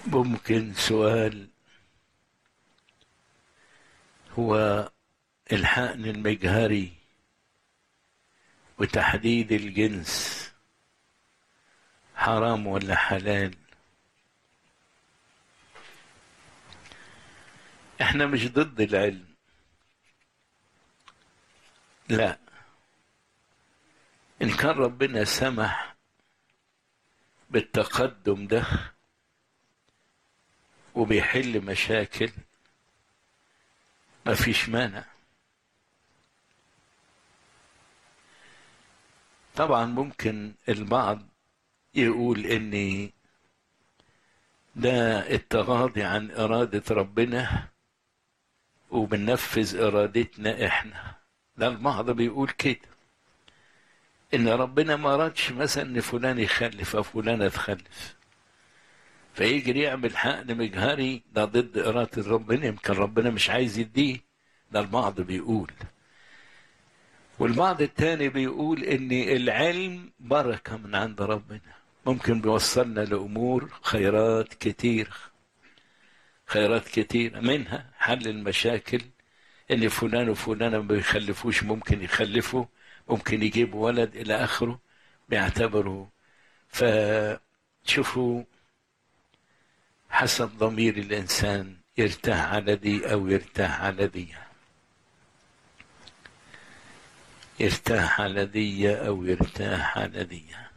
ممكن سؤال هو الحقن المجهري وتحديد الجنس حرام ولا حلال احنا مش ضد العلم لا ان كان ربنا سمح بالتقدم ده وبيحل مشاكل ما فيش مانع طبعا ممكن البعض يقول ان ده التغاضي عن إرادة ربنا وبننفذ إرادتنا إحنا ده البعض بيقول كده إن ربنا ما أرادش مثلا إن فلان يخلف أو فلانة تخلف فيجري يعمل حقن مجهري ده ضد إرادة ربنا يمكن ربنا مش عايز يديه ده البعض بيقول والبعض التاني بيقول إن العلم بركة من عند ربنا ممكن بيوصلنا لأمور خيرات كتير خيرات كتيرة منها حل المشاكل إن فلان وفلانة ما بيخلفوش ممكن يخلفوا ممكن يجيبوا ولد إلى آخره بيعتبروا فشوفوا حسب ضمير الإنسان يرتاح على دي أو يرتاح على دي يرتاح على دي أو يرتاح على دي